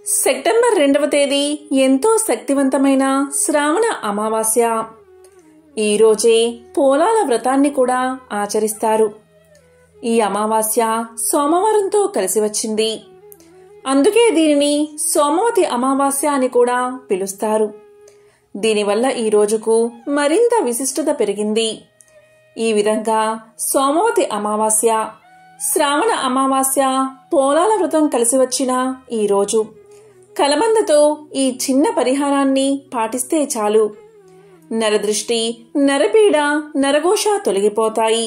September రెండవ తేదీ ఎంతో శక్తివంతమైన శ్రావణ అమావాస్య ఈరోజే పోలాల వ్రతాన్ని కూడా ఆచరిస్తారు ఈ అమావాస్య సోమవారంతో కలిసి వచ్చింది అందుకే దీనిని సోమవతి అమావాస్య అని కూడా పిలుస్తారు దీనివల్ల ఈ రోజుకు మరింత విశిష్టత పెరిగింది ఈ విధంగా సోమవతి అమావాస్య శ్రావణ అమావాస్య పోలాల వ్రతం కలిసి వచ్చిన ఈ రోజు కలబందతో ఈ చిన్న పరిహారాన్ని పాటిస్తే చాలు నరదృష్టి నరపీడ నరఘోష తొలగిపోతాయి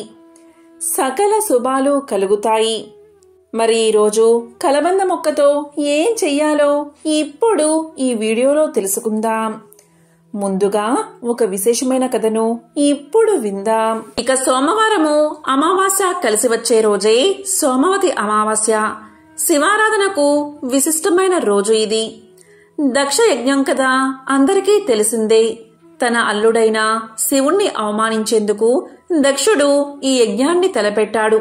సకల శుభాలు కలుగుతాయి మరి ఈరోజు కలబంద మొక్కతో ఏం చెయ్యాలో ఇప్పుడు ఈ వీడియోలో తెలుసుకుందాం ముందుగా ఒక విశేషమైన కథను ఇప్పుడు విందాం ఇక సోమవారము అమావాస్య కలిసి వచ్చే రోజే సోమవతి అమావాస్య శివారాధనకు విశిష్టమైన రోజు ఇది దక్ష యజ్ఞం కదా అందరికీ తెలిసిందే తన అల్లుడైన శివుణ్ణి అవమానించేందుకు దక్షుడు ఈ యజ్ఞాన్ని తలపెట్టాడు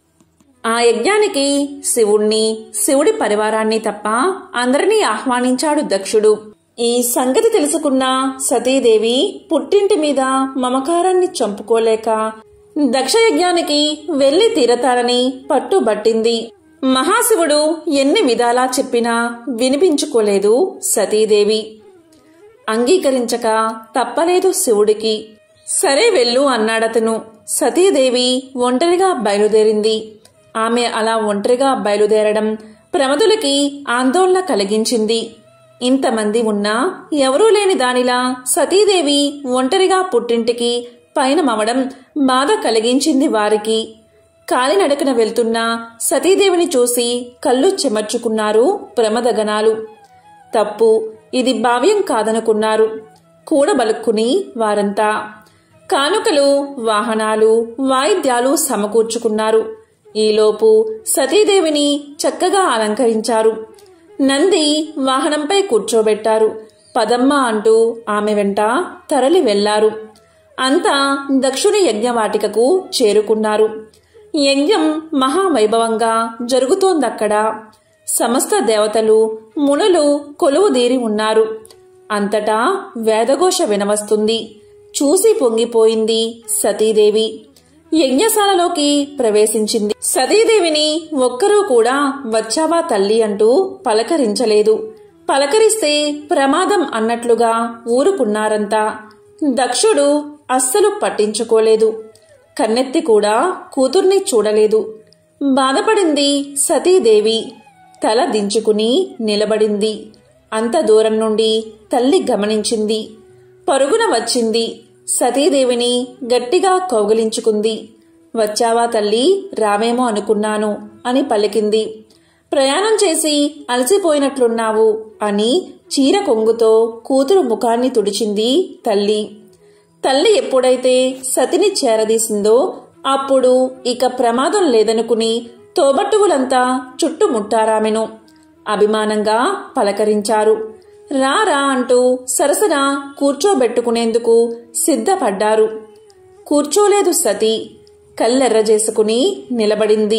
ఆ యజ్ఞానికి శివుణ్ణి శివుడి పరివారాన్ని తప్ప అందరినీ ఆహ్వానించాడు దక్షుడు ఈ సంగతి తెలుసుకున్న సతీదేవి పుట్టింటి మీద మమకారాన్ని చంపుకోలేక దక్షయజ్ఞానికి వెళ్లి తీరతారని పట్టుబట్టింది మహాశివుడు ఎన్ని విధాలా చెప్పినా వినిపించుకోలేదు సతీదేవి అంగీకరించక తప్పలేదు శివుడికి సరే వెళ్ళు అన్నాడతను సతీదేవి ఒంటరిగా బయలుదేరింది ఆమె అలా ఒంటరిగా బయలుదేరడం ప్రమదులకి ఆందోళన కలిగించింది ఇంతమంది ఉన్నా ఎవరూ లేని దానిలా సతీదేవి ఒంటరిగా పుట్టింటికి పయనమవడం బాధ కలిగించింది వారికి కాలినడకన వెళ్తున్న సతీదేవిని చూసి కళ్ళు చెమర్చుకున్నారు ప్రమదగణాలు తప్పు ఇది భావ్యం కాదనుకున్నారు కూడబలుక్కుని వారంతా కానుకలు వాహనాలు వాయిద్యాలు సమకూర్చుకున్నారు ఈలోపు సతీదేవిని చక్కగా అలంకరించారు నంది వాహనంపై కూర్చోబెట్టారు పదమ్మ అంటూ ఆమె వెంట తరలి వెళ్లారు అంతా దక్షుని యజ్ఞవాటికకు చేరుకున్నారు యజ్ఞం మహావైభవంగా జరుగుతోందక్కడ సమస్త దేవతలు మునులు కొలువుదీరి ఉన్నారు అంతటా వేదఘోష వినవస్తుంది చూసి పొంగిపోయింది సతీదేవి యజ్ఞశాలలోకి ప్రవేశించింది సతీదేవిని ఒక్కరూ కూడా వచ్చావా తల్లి అంటూ పలకరించలేదు పలకరిస్తే ప్రమాదం అన్నట్లుగా ఊరుకున్నారంతా దక్షుడు అస్సలు పట్టించుకోలేదు కన్నెత్తి కూడా కూతుర్ని చూడలేదు బాధపడింది సతీదేవి తల దించుకుని నిలబడింది అంత దూరం నుండి తల్లి గమనించింది పరుగున వచ్చింది సతీదేవిని గట్టిగా కౌగిలించుకుంది వచ్చావా తల్లి రావేమో అనుకున్నాను అని పలికింది ప్రయాణం చేసి అలసిపోయినట్లున్నావు అని చీర కొంగుతో కూతురు ముఖాన్ని తుడిచింది తల్లి తల్లి ఎప్పుడైతే సతిని చేరదీసిందో అప్పుడు ఇక ప్రమాదం లేదనుకుని తోబట్టువులంతా చుట్టుముట్టారామెను అభిమానంగా పలకరించారు రా రా అంటూ సరసన కూర్చోబెట్టుకునేందుకు సిద్ధపడ్డారు కూర్చోలేదు సతి కళ్ళెర్ర చేసుకుని నిలబడింది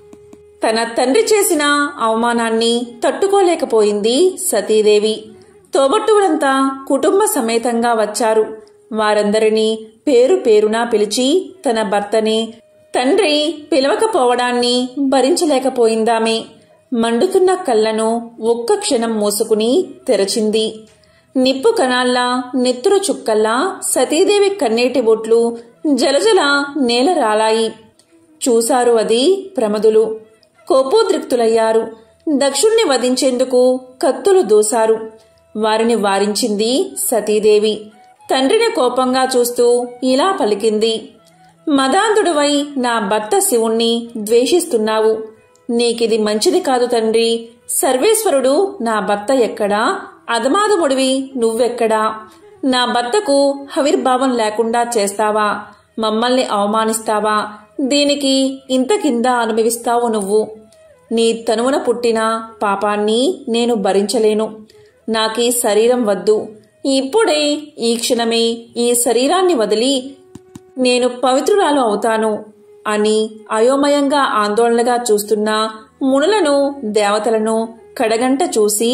తన తండ్రి చేసిన అవమానాన్ని తట్టుకోలేకపోయింది సతీదేవి తోబట్టువులంతా కుటుంబ సమేతంగా వచ్చారు వారందరినీ పేరు పేరునా పిలిచి తన భర్తని తండ్రి పిలవకపోవడాన్ని భరించలేకపోయిందామే మండుతున్న కళ్ళను ఒక్క క్షణం మూసుకుని తెరచింది నిప్పు కణాల్లా నెత్తురు చుక్కల్లా సతీదేవి కన్నీటి బొట్లు జలజల నేల రాలాయి చూశారు అది ప్రమదులు కోపోద్రిక్తులయ్యారు దక్షుణ్ణి వధించేందుకు కత్తులు దూశారు వారిని వారించింది సతీదేవి తండ్రిని కోపంగా చూస్తూ ఇలా పలికింది మదాంధుడువై నా భర్త శివుణ్ణి ద్వేషిస్తున్నావు నీకిది మంచిది కాదు తండ్రి సర్వేశ్వరుడు నా భర్త ఎక్కడా అధమాధముడివి నువ్వెక్కడా నా భర్తకు హవిర్భావం లేకుండా చేస్తావా మమ్మల్ని అవమానిస్తావా దీనికి ఇంత కింద అనుభవిస్తావు నువ్వు నీ తనువున పుట్టిన పాపాన్ని నేను భరించలేను నాకీ శరీరం వద్దు ఇప్పుడే ఈ క్షణమే ఈ శరీరాన్ని వదిలి నేను పవిత్రురాలు అవుతాను అని అయోమయంగా ఆందోళనగా చూస్తున్న మునులను దేవతలను కడగంట చూసి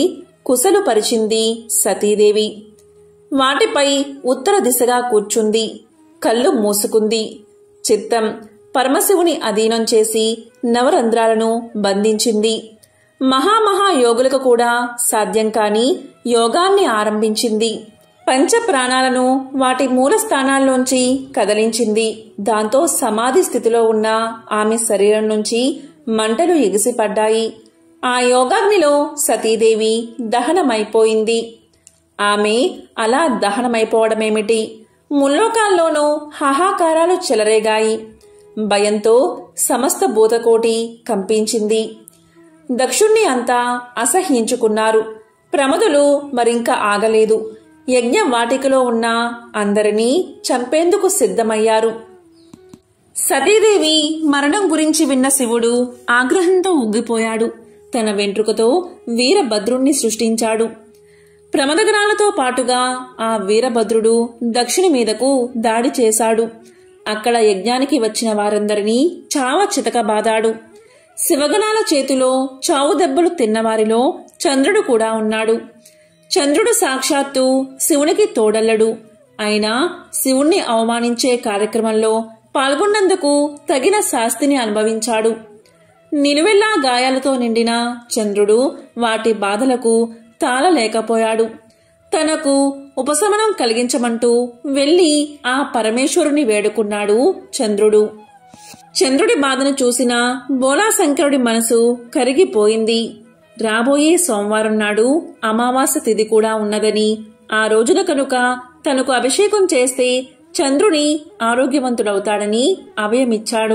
కుసలు పరిచింది సతీదేవి వాటిపై ఉత్తర దిశగా కూర్చుంది కళ్ళు మూసుకుంది చిత్తం పరమశివుని అధీనం చేసి నవరంధ్రాలను బంధించింది మహామహా యోగులకు కూడా సాధ్యం కాని యోగాన్ని ఆరంభించింది పంచ ప్రాణాలను వాటి మూల స్థానాల్లోంచి కదిలించింది దాంతో సమాధి స్థితిలో ఉన్న ఆమె శరీరం నుంచి మంటలు ఎగిసిపడ్డాయి ఆ యోగాగ్నిలో సతీదేవి దహనమైపోయింది ఆమె అలా దహనమైపోవడమేమిటి ముల్లోకాల్లోనూ హాహాకారాలు చెలరేగాయి భయంతో సమస్త భూతకోటి కంపించింది దక్షుణ్ణి అంతా అసహ్యించుకున్నారు ప్రమదులు మరింక ఆగలేదు యజ్ఞ వాటికలో ఉన్న అందరినీ చంపేందుకు సిద్ధమయ్యారు సతీదేవి మరణం గురించి విన్న శివుడు ఆగ్రహంతో ఉగ్గిపోయాడు తన వెంట్రుకతో వీరభద్రుణ్ణి సృష్టించాడు ప్రమదగణాలతో పాటుగా ఆ వీరభద్రుడు దక్షిణ మీదకు దాడి చేశాడు అక్కడ యజ్ఞానికి వచ్చిన వారందరినీ చావ చితకబాదాడు శివగణాల చేతిలో చావు దెబ్బలు తిన్నవారిలో చంద్రుడు కూడా ఉన్నాడు చంద్రుడు సాక్షాత్తు శివునికి తోడల్లడు అయినా శివుణ్ణి అవమానించే కార్యక్రమంలో పాల్గొన్నందుకు తగిన శాస్తిని అనుభవించాడు నిలువెల్లా గాయాలతో నిండిన చంద్రుడు వాటి బాధలకు తాళలేకపోయాడు తనకు ఉపశమనం కలిగించమంటూ వెళ్లి ఆ పరమేశ్వరుని వేడుకున్నాడు చంద్రుడు చంద్రుడి బాధను చూసిన బోలాశంకరుడి మనసు కరిగిపోయింది రాబోయే సోమవారం నాడు అమావాస్య తిథి కూడా ఉన్నదని ఆ రోజున కనుక తనకు అభిషేకం చేస్తే చంద్రుని ఆరోగ్యవంతుడవుతాడని అభయమిచ్చాడు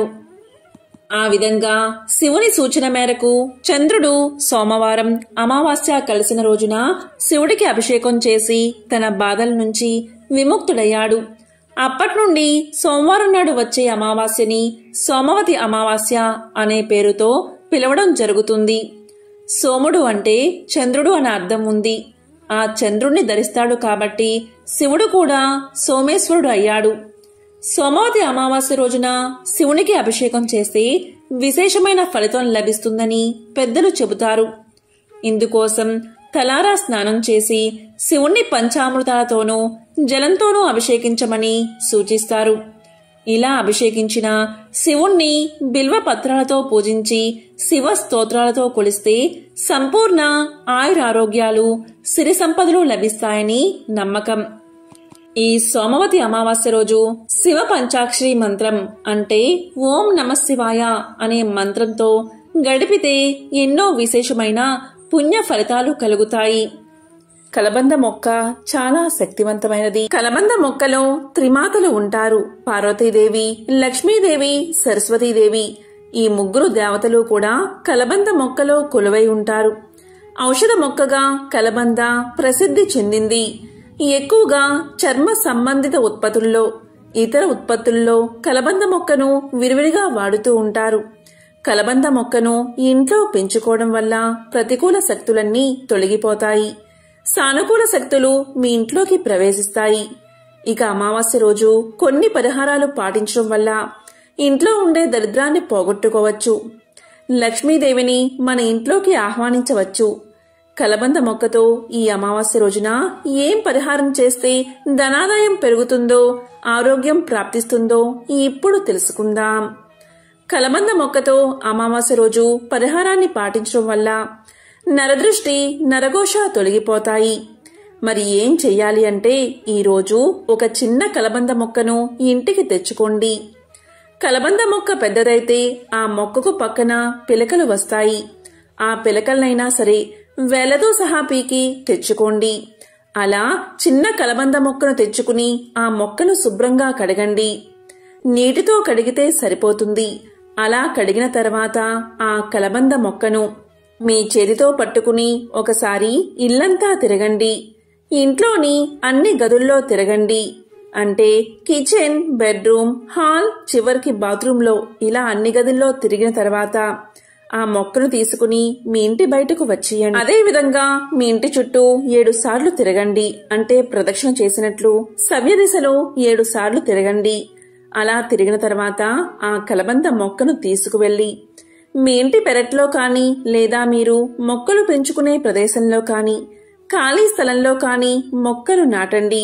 ఆ విధంగా శివుని సూచన మేరకు చంద్రుడు సోమవారం అమావాస్య కలిసిన రోజున శివుడికి అభిషేకం చేసి తన బాధల నుంచి విముక్తుడయ్యాడు అప్పట్నుండి సోమవారం నాడు వచ్చే అమావాస్యని సోమవతి అమావాస్య అనే పేరుతో పిలవడం జరుగుతుంది సోముడు అంటే చంద్రుడు అనే అర్థం ఉంది ఆ చంద్రుణ్ణి ధరిస్తాడు కాబట్టి శివుడు కూడా సోమేశ్వరుడు అయ్యాడు సోమవతి అమావాస్య రోజున శివునికి అభిషేకం చేస్తే విశేషమైన ఫలితం లభిస్తుందని పెద్దలు చెబుతారు ఇందుకోసం తలారా స్నానం చేసి శివుణ్ణి పంచామృతాలతోనూ జలంతోనూ అభిషేకించమని సూచిస్తారు ఇలా అభిషేకించిన శివుణ్ణి బిల్వ పత్రాలతో పూజించి శివ స్తోత్రాలతో కొలిస్తే సంపూర్ణ ఆయురారోగ్యాలు సిరి సంపదలు లభిస్తాయని నమ్మకం ఈ సోమవతి అమావాస్య రోజు శివ పంచాక్షరి మంత్రం అంటే ఓం నమ శివాయ అనే మంత్రంతో గడిపితే ఎన్నో విశేషమైన పుణ్య ఫలితాలు కలుగుతాయి కలబంద మొక్క చాలా శక్తివంతమైనది కలబంద మొక్కలో త్రిమాతలు ఉంటారు పార్వతీదేవి లక్ష్మీదేవి సరస్వతీదేవి ఈ ముగ్గురు దేవతలు కూడా కలబంద మొక్కలో కొలువై ఉంటారు ఔషధ మొక్కగా కలబంద ప్రసిద్ధి చెందింది ఎక్కువగా చర్మ సంబంధిత ఉత్పత్తుల్లో ఇతర ఉత్పత్తుల్లో కలబంద మొక్కను విరివిరిగా వాడుతూ ఉంటారు కలబంద మొక్కను ఇంట్లో పెంచుకోవడం వల్ల ప్రతికూల శక్తులన్నీ తొలగిపోతాయి సానుకూల శక్తులు మీ ఇంట్లోకి ప్రవేశిస్తాయి ఇక అమావాస్య రోజు కొన్ని పరిహారాలు పాటించడం వల్ల ఇంట్లో ఉండే దరిద్రాన్ని పోగొట్టుకోవచ్చు లక్ష్మీదేవిని మన ఇంట్లోకి ఆహ్వానించవచ్చు కలబంద మొక్కతో ఈ అమావాస్య రోజున ఏం పరిహారం చేస్తే ధనాదాయం పెరుగుతుందో ఆరోగ్యం ప్రాప్తిస్తుందో ఇప్పుడు తెలుసుకుందాం కలబంద మొక్కతో అమావాస్య రోజు పరిహారాన్ని పాటించడం వల్ల నరదృష్టి నరఘోష తొలగిపోతాయి మరి ఏం చెయ్యాలి అంటే ఈరోజు ఒక చిన్న కలబంద మొక్కను ఇంటికి తెచ్చుకోండి కలబంద మొక్క పెద్దదైతే ఆ మొక్కకు పక్కన పిలకలు వస్తాయి ఆ పిలకలనైనా సరే వేలతో సహా పీకి తెచ్చుకోండి అలా చిన్న కలబంద మొక్కను తెచ్చుకుని ఆ మొక్కను శుభ్రంగా కడగండి నీటితో కడిగితే సరిపోతుంది అలా కడిగిన తర్వాత ఆ కలబంద మొక్కను మీ చేతితో పట్టుకుని ఒకసారి ఇల్లంతా తిరగండి ఇంట్లోని అన్ని గదుల్లో తిరగండి అంటే కిచెన్ బెడ్రూమ్ హాల్ చివరికి బాత్రూంలో ఇలా అన్ని గదుల్లో తిరిగిన తర్వాత ఆ మొక్కను తీసుకుని మీ ఇంటి బయటకు వచ్చేయండి అదే విధంగా మీ ఇంటి చుట్టూ ఏడు సార్లు తిరగండి అంటే ప్రదక్షిణ చేసినట్లు సవ్య దిశలో ఏడు సార్లు తిరగండి అలా తిరిగిన తర్వాత ఆ కలబంద మొక్కను తీసుకువెళ్లి మీ ఇంటి పెరట్లో కానీ లేదా మీరు మొక్కలు పెంచుకునే ప్రదేశంలో కానీ ఖాళీ స్థలంలో కానీ మొక్కలు నాటండి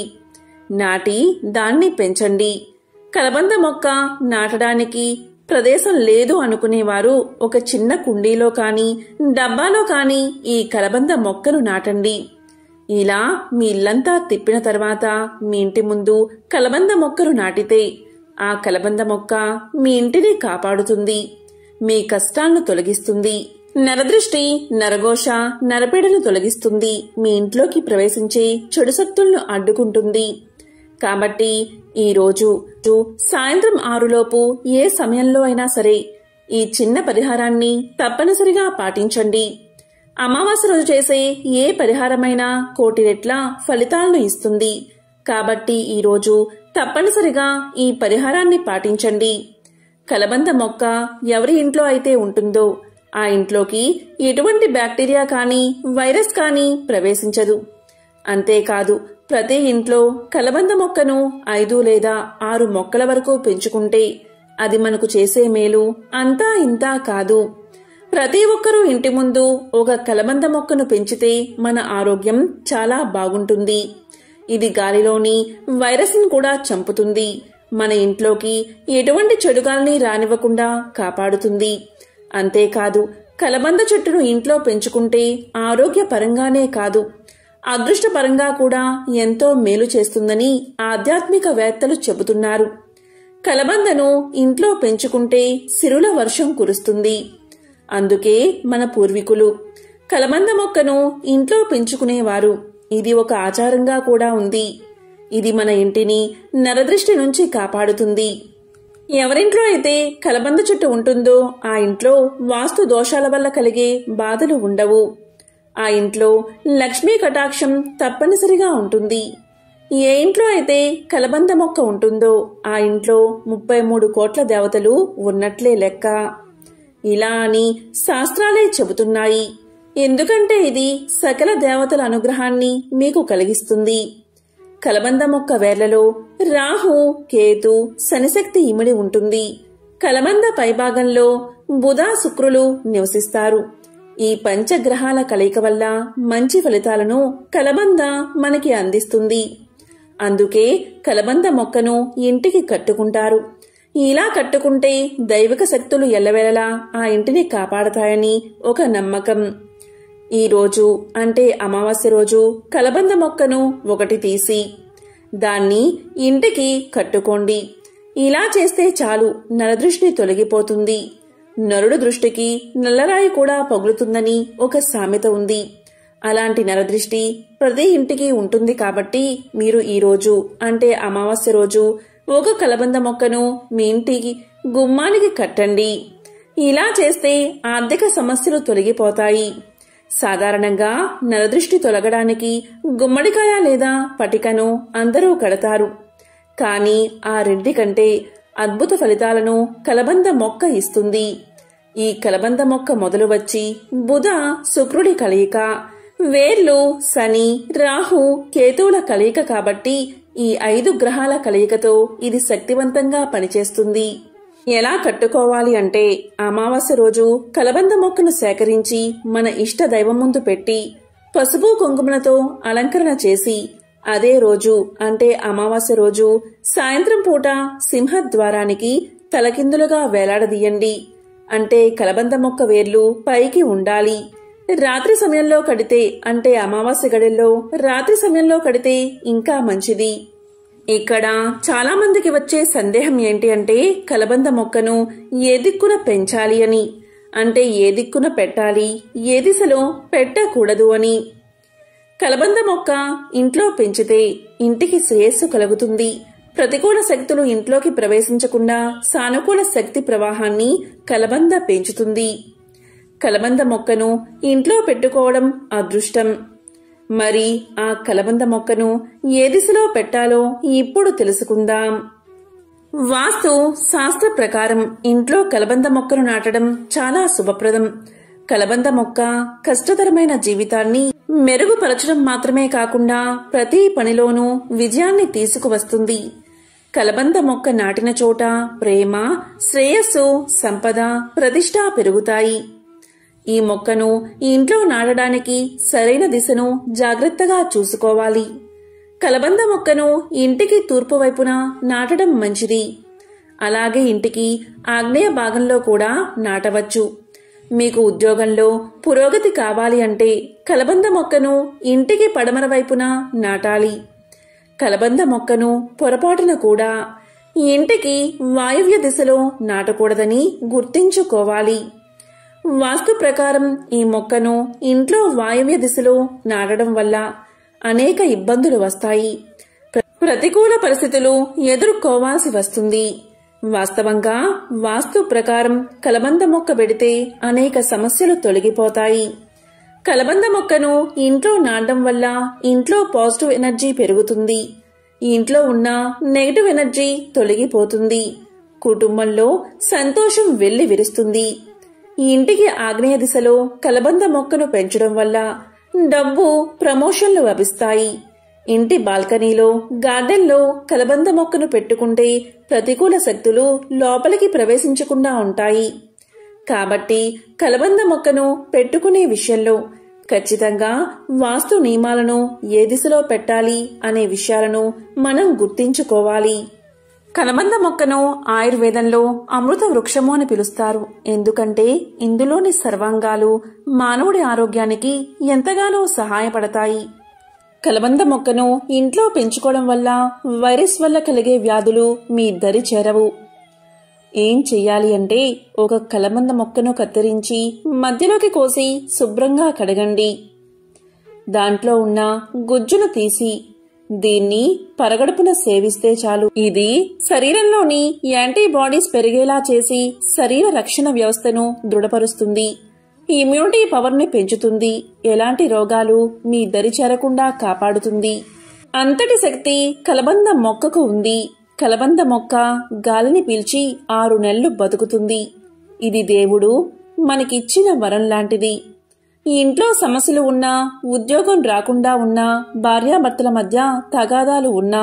నాటి దాన్ని పెంచండి కలబంద మొక్క నాటడానికి ప్రదేశం లేదు అనుకునేవారు ఒక చిన్న కుండీలో కానీ డబ్బాలో కానీ ఈ కలబంద మొక్కను నాటండి ఇలా మీ ఇల్లంతా తిప్పిన తర్వాత మీ ఇంటి ముందు కలబంద మొక్కలు నాటితే ఆ కలబంద మొక్క మీ ఇంటిని కాపాడుతుంది మీ కష్టాలను తొలగిస్తుంది నరదృష్టి నరఘోష నరపీడను తొలగిస్తుంది మీ ఇంట్లోకి ప్రవేశించే చెడు శక్తులను అడ్డుకుంటుంది కాబట్టి ఈ రోజు సాయంత్రం ఆరులోపు ఏ సమయంలో అయినా సరే ఈ చిన్న పరిహారాన్ని తప్పనిసరిగా పాటించండి అమావాస్య రోజు చేసే ఏ పరిహారమైనా కోటి రెట్ల ఫలితాలను ఇస్తుంది కాబట్టి ఈ రోజు తప్పనిసరిగా ఈ పరిహారాన్ని పాటించండి కలబంద మొక్క ఎవరి ఇంట్లో అయితే ఉంటుందో ఆ ఇంట్లోకి ఎటువంటి బ్యాక్టీరియా కానీ వైరస్ కానీ ప్రవేశించదు అంతేకాదు ప్రతి ఇంట్లో కలబంద మొక్కను ఐదు లేదా ఆరు మొక్కల వరకు పెంచుకుంటే అది మనకు చేసే మేలు అంతా ఇంతా కాదు ప్రతి ఒక్కరూ ఇంటి ముందు ఒక కలబంద మొక్కను పెంచితే మన ఆరోగ్యం చాలా బాగుంటుంది ఇది గాలిలోని వైరస్ను కూడా చంపుతుంది మన ఇంట్లోకి ఎటువంటి చెడుగాల్ని రానివ్వకుండా కాపాడుతుంది అంతేకాదు కలబంద చెట్టును ఇంట్లో పెంచుకుంటే ఆరోగ్యపరంగానే కాదు అదృష్టపరంగా కూడా ఎంతో మేలు చేస్తుందని ఆధ్యాత్మిక వేత్తలు చెబుతున్నారు కలబందను ఇంట్లో పెంచుకుంటే సిరుల వర్షం కురుస్తుంది అందుకే మన పూర్వీకులు కలబంద మొక్కను ఇంట్లో పెంచుకునేవారు ఇది ఒక ఆచారంగా కూడా ఉంది ఇది మన ఇంటిని నరదృష్టి నుంచి కాపాడుతుంది ఎవరింట్లో అయితే కలబంద చెట్టు ఉంటుందో ఆ ఇంట్లో వాస్తు దోషాల వల్ల కలిగే బాధలు ఉండవు ఆ ఇంట్లో లక్ష్మీ కటాక్షం తప్పనిసరిగా ఉంటుంది ఏ ఇంట్లో అయితే కలబంద మొక్క ఉంటుందో ఆ ఇంట్లో ముప్పై మూడు కోట్ల దేవతలు ఉన్నట్లే లెక్క ఇలా అని శాస్త్రాలే చెబుతున్నాయి ఎందుకంటే ఇది సకల దేవతల అనుగ్రహాన్ని మీకు కలిగిస్తుంది కలబంద మొక్క వేర్లలో రాహు కేతు శనిశక్తి ఇమిడి ఉంటుంది కలబంద పైభాగంలో బుధ శుక్రులు నివసిస్తారు ఈ పంచగ్రహాల కలయిక వల్ల మంచి ఫలితాలను కలబంద మనకి అందిస్తుంది అందుకే కలబంద మొక్కను ఇంటికి కట్టుకుంటారు ఇలా కట్టుకుంటే దైవిక శక్తులు ఎల్లవేళలా ఆ ఇంటిని కాపాడతాయని ఒక నమ్మకం ఈ రోజు అంటే అమావాస్య రోజు కలబంద మొక్కను ఒకటి తీసి దాన్ని ఇంటికి కట్టుకోండి ఇలా చేస్తే చాలు నరదృష్టి తొలగిపోతుంది నరుడు దృష్టికి నల్లరాయి కూడా పగులుతుందని ఒక సామెత ఉంది అలాంటి నరదృష్టి ప్రతి ఇంటికి ఉంటుంది కాబట్టి మీరు ఈ రోజు అంటే అమావాస్య రోజు ఒక కలబంద మొక్కను మీ ఇంటికి గుమ్మానికి కట్టండి ఇలా చేస్తే ఆర్థిక సమస్యలు తొలగిపోతాయి సాధారణంగా నరదృష్టి తొలగడానికి గుమ్మడికాయ లేదా పటికను అందరూ కడతారు కానీ ఆ రెండి కంటే అద్భుత ఫలితాలను కలబంద మొక్క ఇస్తుంది ఈ కలబంద మొక్క మొదలు వచ్చి బుధ శుక్రుడి కలయిక వేర్లు శని రాహు కేతువుల కలయిక కాబట్టి ఈ ఐదు గ్రహాల కలయికతో ఇది శక్తివంతంగా పనిచేస్తుంది ఎలా కట్టుకోవాలి అంటే అమావాస్య రోజు కలబంద మొక్కను సేకరించి మన ఇష్ట దైవం ముందు పెట్టి పసుపు కుంకుమలతో అలంకరణ చేసి అదే రోజు అంటే అమావాస్య రోజు సాయంత్రం పూట సింహద్వారానికి తలకిందులుగా వేలాడదీయండి అంటే కలబంద మొక్క వేర్లు పైకి ఉండాలి రాత్రి సమయంలో కడితే అంటే అమావాస్య గడిల్లో రాత్రి సమయంలో కడితే ఇంకా మంచిది ఇక్కడ చాలా మందికి వచ్చే సందేహం ఏంటి అంటే కలబంద మొక్కను ఏ దిక్కున పెంచాలి అని అంటే ఏ దిక్కున పెట్టాలి ఏ దిశలో పెట్టకూడదు అని కలబంద మొక్క ఇంట్లో పెంచితే ఇంటికి శ్రేయస్సు కలుగుతుంది ప్రతికూల శక్తులు ఇంట్లోకి ప్రవేశించకుండా సానుకూల శక్తి ప్రవాహాన్ని కలబంద పెంచుతుంది కలబంద మొక్కను ఇంట్లో పెట్టుకోవడం అదృష్టం మరి ఆ కలబంద మొక్కను ఏ దిశలో పెట్టాలో ఇప్పుడు తెలుసుకుందాం వాస్తు శాస్త్ర ప్రకారం ఇంట్లో కలబంద మొక్కను నాటడం చాలా శుభప్రదం కలబంద మొక్క కష్టతరమైన జీవితాన్ని మెరుగుపరచడం మాత్రమే కాకుండా ప్రతి పనిలోనూ విజయాన్ని తీసుకువస్తుంది కలబంద మొక్క నాటిన చోట ప్రేమ శ్రేయస్సు సంపద ప్రతిష్ట పెరుగుతాయి ఈ మొక్కను ఇంట్లో నాటడానికి సరైన దిశను జాగ్రత్తగా చూసుకోవాలి కలబంద మొక్కను ఇంటికి తూర్పు వైపున నాటడం మంచిది అలాగే ఇంటికి ఆగ్నేయ భాగంలో కూడా నాటవచ్చు మీకు ఉద్యోగంలో పురోగతి కావాలి అంటే కలబంద మొక్కను ఇంటికి పడమర వైపున నాటాలి కలబంద మొక్కను పొరపాటున కూడా ఇంటికి వాయువ్య దిశలో నాటకూడదని గుర్తించుకోవాలి వాస్తు ప్రకారం ఈ మొక్కను ఇంట్లో వాయువ్య దిశలో నాటడం వల్ల అనేక ఇబ్బందులు వస్తాయి ప్ర- ప్రతికూల పరిస్థితులు ఎదుర్కోవాల్సి వస్తుంది వాస్తవంగా వాస్తు ప్రకారం కలబంద మొక్క పెడితే అనేక సమస్యలు తొలగిపోతాయి కలబంద మొక్కను ఇంట్లో నాటడం వల్ల ఇంట్లో పాజిటివ్ ఎనర్జీ పెరుగుతుంది ఇంట్లో ఉన్న నెగటివ్ ఎనర్జీ తొలగిపోతుంది కుటుంబంలో సంతోషం వెళ్లి విరుస్తుంది ఇంటికి ఆగ్నేయ దిశలో కలబంద మొక్కను పెంచడం వల్ల డబ్బు ప్రమోషన్లు లభిస్తాయి ఇంటి బాల్కనీలో గార్డెన్లో కలబంద మొక్కను పెట్టుకుంటే ప్రతికూల శక్తులు లోపలికి ప్రవేశించకుండా ఉంటాయి కాబట్టి కలబంద మొక్కను పెట్టుకునే విషయంలో ఖచ్చితంగా వాస్తు నియమాలను ఏ దిశలో పెట్టాలి అనే విషయాలను మనం గుర్తించుకోవాలి కలబంద మొక్కను ఆయుర్వేదంలో అమృత వృక్షము అని పిలుస్తారు ఎందుకంటే ఇందులోని సర్వాంగాలు మానవుడి ఆరోగ్యానికి ఎంతగానో సహాయపడతాయి కలబంద మొక్కను ఇంట్లో పెంచుకోవడం వల్ల వైరస్ వల్ల కలిగే వ్యాధులు మీ దరి చేరవు ఏం చెయ్యాలి అంటే ఒక కలబంద మొక్కను కత్తిరించి మధ్యలోకి కోసి శుభ్రంగా కడగండి దాంట్లో ఉన్న గుజ్జును తీసి దీన్ని పరగడుపున సేవిస్తే చాలు ఇది శరీరంలోని యాంటీబాడీస్ పెరిగేలా చేసి శరీర రక్షణ వ్యవస్థను దృఢపరుస్తుంది ఇమ్యూనిటీ పవర్ని పెంచుతుంది ఎలాంటి రోగాలు మీ దరి చేరకుండా కాపాడుతుంది అంతటి శక్తి కలబంద మొక్కకు ఉంది కలబంద మొక్క గాలిని పీల్చి ఆరు నెలలు బతుకుతుంది ఇది దేవుడు మనకిచ్చిన వరం లాంటిది ఈ ఇంట్లో సమస్యలు ఉన్నా ఉద్యోగం రాకుండా ఉన్నా భార్యాభర్తల మధ్య తగాదాలు ఉన్నా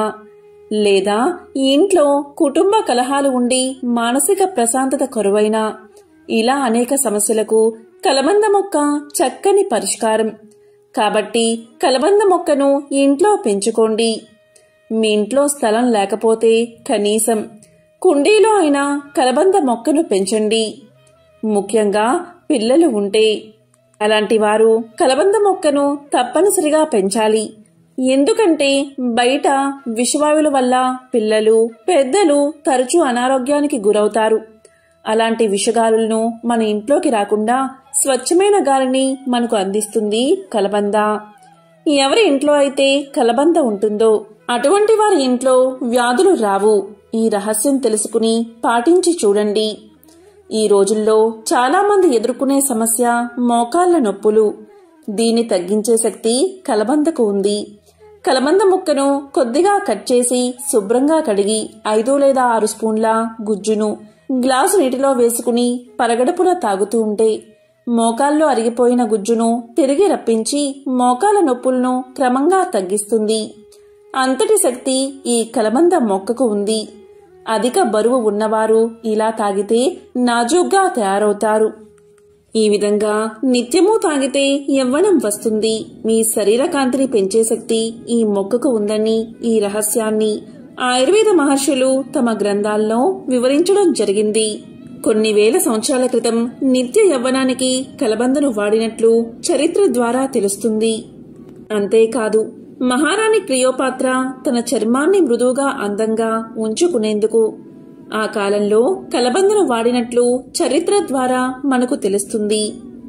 లేదా ఈ ఇంట్లో కుటుంబ కలహాలు ఉండి మానసిక ప్రశాంతత కరువైనా ఇలా అనేక సమస్యలకు కలబంద మొక్క చక్కని పరిష్కారం కాబట్టి కలబంద మొక్కను ఇంట్లో పెంచుకోండి మీ ఇంట్లో స్థలం లేకపోతే కనీసం కుండీలో అయినా కలబంద మొక్కను పెంచండి ముఖ్యంగా పిల్లలు ఉంటే అలాంటి వారు కలబంద మొక్కను తప్పనిసరిగా పెంచాలి ఎందుకంటే బయట విషవాయువుల వల్ల పిల్లలు పెద్దలు తరచూ అనారోగ్యానికి గురవుతారు అలాంటి విషగాలులను మన ఇంట్లోకి రాకుండా స్వచ్ఛమైన గాలిని మనకు అందిస్తుంది కలబంద ఎవరి ఇంట్లో అయితే కలబంద ఉంటుందో అటువంటి వారి ఇంట్లో వ్యాధులు రావు ఈ రహస్యం తెలుసుకుని పాటించి చూడండి ఈ రోజుల్లో చాలా మంది ఎదుర్కొనే సమస్య మోకాళ్ల నొప్పులు దీన్ని తగ్గించే శక్తి కలబందకు ఉంది కలబంద ముక్కను కొద్దిగా కట్ చేసి శుభ్రంగా కడిగి ఐదు లేదా ఆరు స్పూన్ల గుజ్జును గ్లాసు నీటిలో వేసుకుని పరగడుపున తాగుతూ ఉంటే మోకాల్లో అరిగిపోయిన గుజ్జును తిరిగి రప్పించి మోకాల నొప్పులను క్రమంగా తగ్గిస్తుంది అంతటి శక్తి ఈ కలబంద మొక్కకు ఉంది అధిక బరువు ఉన్నవారు ఇలా తాగితే నాజూగ్గా తయారవుతారు ఈ విధంగా నిత్యము తాగితే యవ్వనం వస్తుంది మీ శరీర కాంతిని పెంచే శక్తి ఈ మొక్కకు ఉందని ఈ రహస్యాన్ని ఆయుర్వేద మహర్షులు తమ గ్రంథాల్లో వివరించడం జరిగింది కొన్ని వేల సంవత్సరాల క్రితం నిత్య యవ్వనానికి కలబందను వాడినట్లు చరిత్ర ద్వారా తెలుస్తుంది అంతేకాదు మహారాణి క్లియోపాత్ర తన చర్మాన్ని మృదువుగా అందంగా ఉంచుకునేందుకు ఆ కాలంలో కలబందను వాడినట్లు చరిత్ర ద్వారా మనకు తెలుస్తుంది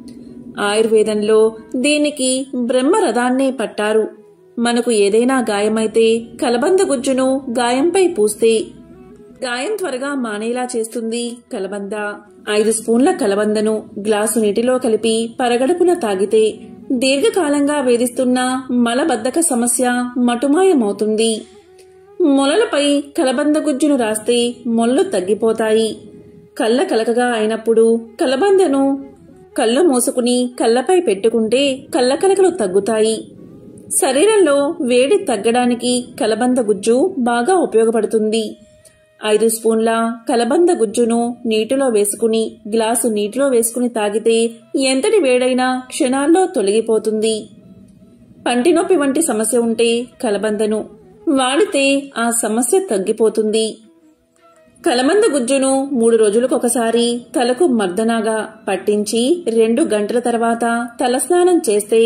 ఆయుర్వేదంలో దీనికి బ్రహ్మరథాన్నే పట్టారు మనకు ఏదైనా గాయమైతే కలబంద గుజ్జును గాయంపై పూస్తే గాయం త్వరగా మానేలా చేస్తుంది కలబంద ఐదు స్పూన్ల కలబందను గ్లాసు నీటిలో కలిపి పరగడుపున తాగితే దీర్ఘకాలంగా వేధిస్తున్న మలబద్ధక సమస్య మటుమాయమవుతుంది మొలలపై కలబంద గుజ్జును రాస్తే మొల్లు తగ్గిపోతాయి కళ్ళ కలకగా అయినప్పుడు కలబందను కళ్ళు మూసుకుని కళ్ళపై పెట్టుకుంటే కళ్ళ కలకలు తగ్గుతాయి శరీరంలో వేడి తగ్గడానికి కలబంద గుజ్జు బాగా ఉపయోగపడుతుంది ఐదు స్పూన్ల కలబంద గుజ్జును నీటిలో వేసుకుని గ్లాసు నీటిలో వేసుకుని తాగితే ఎంతటి వేడైనా క్షణాల్లో తొలగిపోతుంది పంటి నొప్పి వంటి సమస్య ఉంటే కలబందను వాడితే ఆ సమస్య తగ్గిపోతుంది కలమంద గుజ్జును మూడు రోజులకు ఒకసారి తలకు మర్దనాగా పట్టించి రెండు గంటల తర్వాత తలస్నానం చేస్తే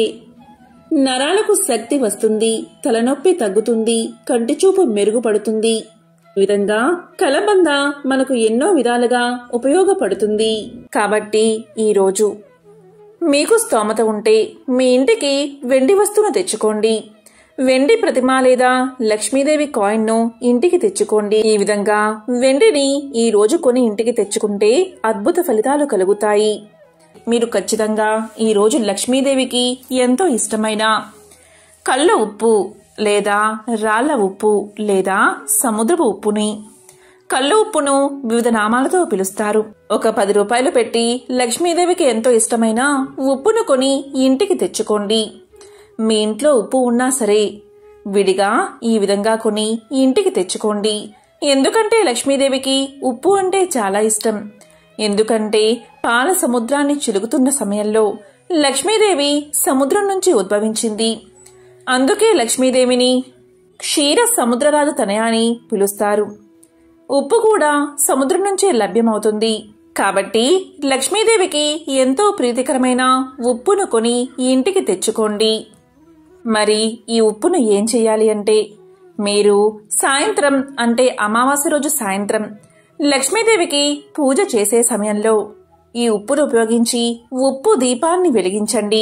నరాలకు శక్తి వస్తుంది తలనొప్పి తగ్గుతుంది కంటిచూపు మెరుగుపడుతుంది ఈ విధంగా కలబంద మనకు ఎన్నో విధాలుగా ఉపయోగపడుతుంది కాబట్టి ఈ రోజు మీకు స్తోమత ఉంటే మీ ఇంటికి వెండి వస్తువును తెచ్చుకోండి వెండి ప్రతిమ లేదా లక్ష్మీదేవి కాయిన్ను ఇంటికి తెచ్చుకోండి ఈ విధంగా వెండిని ఈ రోజు కొని ఇంటికి తెచ్చుకుంటే అద్భుత ఫలితాలు కలుగుతాయి మీరు ఖచ్చితంగా ఈ రోజు లక్ష్మీదేవికి ఎంతో ఇష్టమైన కళ్ళ ఉప్పు లేదా రాళ్ల ఉప్పు లేదా సముద్రపు ఉప్పుని కళ్ళు ఉప్పును వివిధ నామాలతో పిలుస్తారు ఒక పది రూపాయలు పెట్టి లక్ష్మీదేవికి ఎంతో ఇష్టమైన ఉప్పును కొని ఇంటికి తెచ్చుకోండి మీ ఇంట్లో ఉప్పు ఉన్నా సరే విడిగా ఈ విధంగా కొని ఇంటికి తెచ్చుకోండి ఎందుకంటే లక్ష్మీదేవికి ఉప్పు అంటే చాలా ఇష్టం ఎందుకంటే పాల సముద్రాన్ని చిలుకుతున్న సమయంలో లక్ష్మీదేవి సముద్రం నుంచి ఉద్భవించింది అందుకే లక్ష్మీదేవిని క్షీర సముద్రరాజు తనయ అని పిలుస్తారు ఉప్పు కూడా సముద్రం నుంచే లభ్యమవుతుంది కాబట్టి లక్ష్మీదేవికి ఎంతో ప్రీతికరమైన ఉప్పును కొని ఇంటికి తెచ్చుకోండి మరి ఈ ఉప్పును ఏం చేయాలి అంటే మీరు సాయంత్రం అంటే అమావాస్య రోజు సాయంత్రం లక్ష్మీదేవికి పూజ చేసే సమయంలో ఈ ఉప్పును ఉపయోగించి ఉప్పు దీపాన్ని వెలిగించండి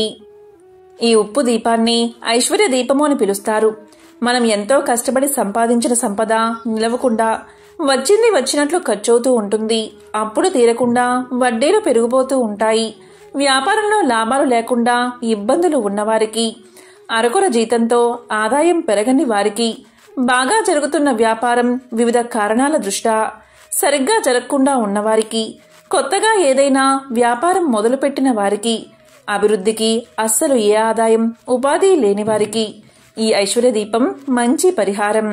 ఈ ఉప్పు దీపాన్ని ఐశ్వర్య దీపము అని పిలుస్తారు మనం ఎంతో కష్టపడి సంపాదించిన సంపద నిలవకుండా వచ్చింది వచ్చినట్లు ఖర్చవుతూ ఉంటుంది అప్పుడు తీరకుండా వడ్డీలు పెరిగిపోతూ ఉంటాయి వ్యాపారంలో లాభాలు లేకుండా ఇబ్బందులు ఉన్నవారికి అరకొర జీతంతో ఆదాయం పెరగని వారికి బాగా జరుగుతున్న వ్యాపారం వివిధ కారణాల దృష్ట్యా సరిగ్గా జరగకుండా ఉన్నవారికి కొత్తగా ఏదైనా వ్యాపారం మొదలుపెట్టిన వారికి అభివృద్ధికి అస్సలు ఏ ఆదాయం ఉపాధి లేని వారికి ఈ ఐశ్వర్య దీపం మంచి పరిహారం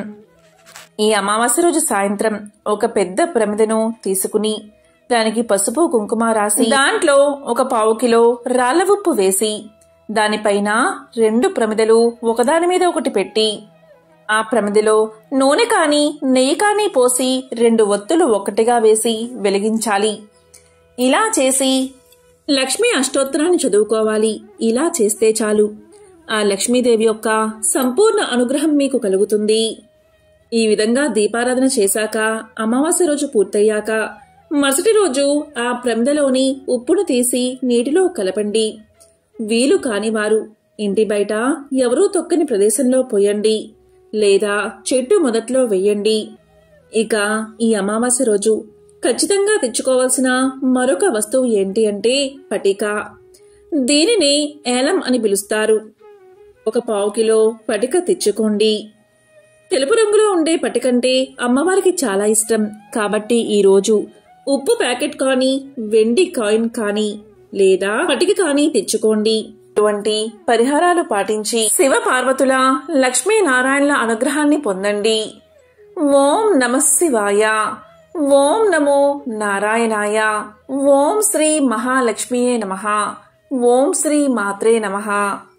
ఈ అమావాస్య రోజు సాయంత్రం ఒక పెద్ద ప్రమిదను తీసుకుని దానికి పసుపు కుంకుమ రాసి దాంట్లో ఒక పావు కిలో రాళ్ల ఉప్పు వేసి దానిపైన రెండు ప్రమిదలు ఒకదాని మీద ఒకటి పెట్టి ఆ ప్రమిదలో నూనె కాని నెయ్యి కాని పోసి రెండు ఒత్తులు ఒక్కటిగా వేసి వెలిగించాలి ఇలా చేసి లక్ష్మీ అష్టోత్తరాన్ని చదువుకోవాలి ఇలా చేస్తే చాలు ఆ లక్ష్మీదేవి యొక్క సంపూర్ణ అనుగ్రహం మీకు కలుగుతుంది ఈ విధంగా దీపారాధన చేశాక అమావాస్య రోజు పూర్తయ్యాక మరుసటి రోజు ఆ ప్రమిదలోని ఉప్పును తీసి నీటిలో కలపండి వీలు కానివారు ఇంటి బయట ఎవరూ తొక్కని ప్రదేశంలో పోయండి లేదా చెట్టు మొదట్లో వెయ్యండి ఇక ఈ అమావాస్య రోజు ఖచ్చితంగా తెచ్చుకోవాల్సిన మరొక వస్తువు ఏంటి అంటే పటిక దీనిని ఏలం అని పిలుస్తారు ఒక పావు కిలో పటిక తెచ్చుకోండి తెలుపు రంగులో ఉండే పటికంటే అమ్మవారికి చాలా ఇష్టం కాబట్టి ఈ రోజు ఉప్పు ప్యాకెట్ కానీ వెండి కాయిన్ కానీ లేదా పటిక కానీ తెచ్చుకోండి ఇటువంటి పరిహారాలు పాటించి శివ పార్వతుల లక్ష్మీనారాయణల అనుగ్రహాన్ని పొందండి ఓం నమ శివాయ ఓం నమో నారాయణాయ ఓం శ్రీ మహాలక్ష్మియే నమ ఓం శ్రీ మాత్రే నమః